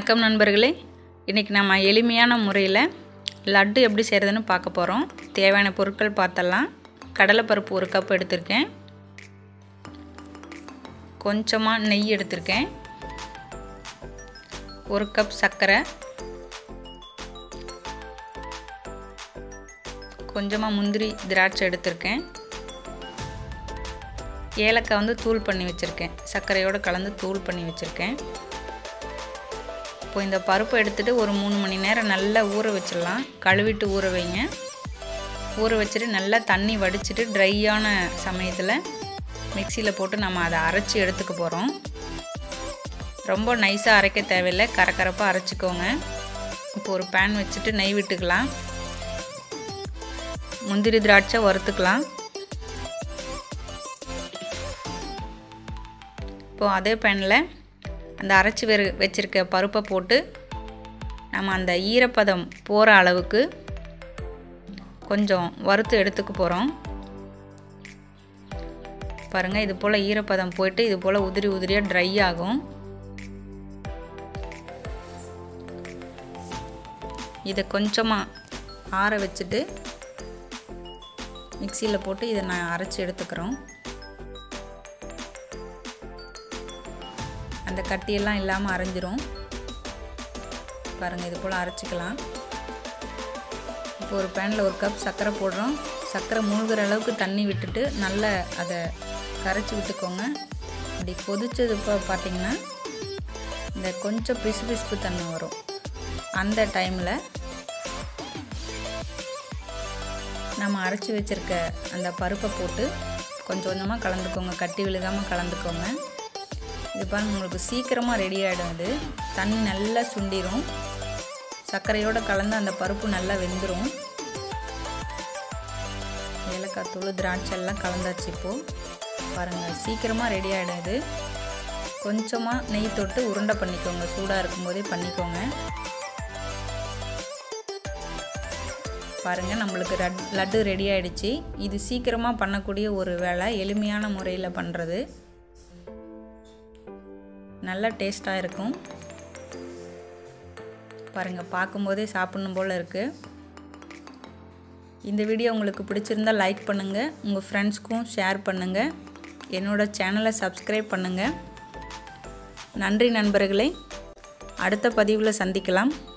வணக்கம் நண்பர்களே இன்றைக்கி நம்ம எளிமையான முறையில் லட்டு எப்படி செய்கிறதுன்னு பார்க்க போகிறோம் தேவையான பொருட்கள் பார்த்தலாம் கடலைப்பருப்பு ஒரு கப் எடுத்திருக்கேன் கொஞ்சமாக நெய் எடுத்திருக்கேன் ஒரு கப் சர்க்கரை கொஞ்சமாக முந்திரி திராட்சை எடுத்திருக்கேன் ஏலக்காய் வந்து தூள் பண்ணி வச்சுருக்கேன் சர்க்கரையோடு கலந்து தூள் பண்ணி வச்சுருக்கேன் இப்போ இந்த பருப்பை எடுத்துகிட்டு ஒரு மூணு மணி நேரம் நல்லா ஊற வச்சிடலாம் கழுவிட்டு ஊற வைங்க ஊற வச்சுட்டு நல்லா தண்ணி வடிச்சிட்டு ட்ரையான சமயத்தில் மிக்சியில் போட்டு நம்ம அதை அரைச்சி எடுத்துக்க போகிறோம் ரொம்ப நைஸாக அரைக்க தேவையில்லை கரக்கரப்பாக அரைச்சிக்கோங்க இப்போ ஒரு பேன் வச்சுட்டு நெய் விட்டுக்கலாம் முந்திரி திராட்சை வறுத்துக்கலாம் இப்போது அதே பேனில் அந்த அரைச்சி வெறு வச்சுருக்க பருப்பை போட்டு நம்ம அந்த ஈரப்பதம் போகிற அளவுக்கு கொஞ்சம் வறுத்து எடுத்துக்க போகிறோம் பாருங்கள் இது போல் ஈரப்பதம் போயிட்டு இது போல் உதிரி உதிரியாக ட்ரை ஆகும் இதை கொஞ்சமாக ஆற வச்சுட்டு மிக்சியில் போட்டு இதை நான் அரைச்சி எடுத்துக்கிறோம் அந்த கட்டியெல்லாம் இல்லாமல் அரைஞ்சிரும் பாருங்கள் இது போல் அரைச்சிக்கலாம் இப்போ ஒரு பேனில் ஒரு கப் சர்க்கரை போடுறோம் சர்க்கரை மூழ்கிற அளவுக்கு தண்ணி விட்டுட்டு நல்லா அதை கரைச்சி விட்டுக்கோங்க அப்படி கொதிச்சது இப்போ பார்த்திங்கன்னா இந்த கொஞ்சம் பிசு பிசுப்பு தண்ணி வரும் அந்த டைமில் நம்ம அரைச்சி வச்சுருக்க அந்த பருப்பை போட்டு கொஞ்சம் கொஞ்சமாக கலந்துக்கோங்க கட்டி விழுகாமல் கலந்துக்கோங்க இது பாருங்கள் உங்களுக்கு சீக்கிரமாக ரெடி ஆகிடும் இது தண்ணி நல்லா சுண்டிடும் சர்க்கரையோடு கலந்து அந்த பருப்பு நல்லா வெந்துடும் ஏலக்காய் தூள் திராட்சை எல்லாம் கலந்தாச்சு இப்போது பாருங்கள் சீக்கிரமாக ரெடி ஆகிடும் இது கொஞ்சமாக நெய் தொட்டு உருண்டை பண்ணிக்கோங்க சூடாக இருக்கும்போதே பண்ணிக்கோங்க பாருங்கள் நம்மளுக்கு லட் லட்டு ரெடி ஆகிடுச்சு இது சீக்கிரமாக பண்ணக்கூடிய ஒரு வேலை எளிமையான முறையில் பண்ணுறது நல்லா டேஸ்ட்டாக இருக்கும் பாருங்கள் பார்க்கும்போதே சாப்பிட்ணும் போல் இருக்குது இந்த வீடியோ உங்களுக்கு பிடிச்சிருந்தால் லைக் பண்ணுங்கள் உங்கள் ஃப்ரெண்ட்ஸ்க்கும் ஷேர் பண்ணுங்கள் என்னோடய சேனலை சப்ஸ்கிரைப் பண்ணுங்கள் நன்றி நண்பர்களே அடுத்த பதிவில் சந்திக்கலாம்